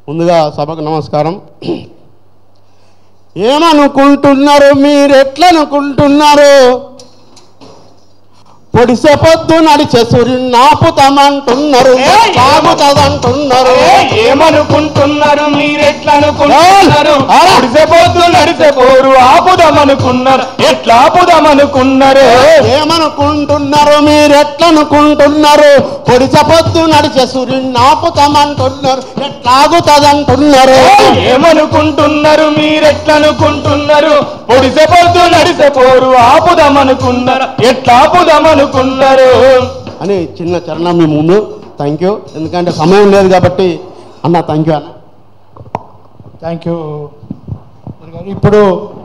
ముందుగా సభకు నమస్కారం ఏమనుకుంటున్నారు మీరు ఎట్లనుకుంటున్నారు పొడిసే పొద్దు నడిచే సూర్యుని నాపుతామంటున్నారు ఏయ్! సాగుతుందంటున్నారు ఏమనుకుంటున్నారు మీరెట్లనుకుంటున్నారు ఆ! నడిసెపోతూ నడిసెపోరు ఆపుదామనుకున్నారు ఎట్లా ఆపుదామనుకున్నారు ఏమనుకుంటున్నారు మీరు ఎట్లనుకుంటున్నారు పొడిసే పొద్దు నడిచే సూర్యుని నాపుతామంటున్నారు ఎట్లాగుతుందంటున్నారు ఏమనుకుంటున్నారు మీరెట్లనుకుంటున్నారు పొడిసెపోతూ నడిసెపోరు ఆపుదామనుకున్నారు ఎట్లా ఆపుదామనుకున్నారు అని చిన్న చరణం మీ ముందు థ్యాంక్ యూ ఎందుకంటే సమయం లేదు కాబట్టి అన్న థ్యాంక్ యూ అన్న థ్యాంక్ యూ ఇప్పుడు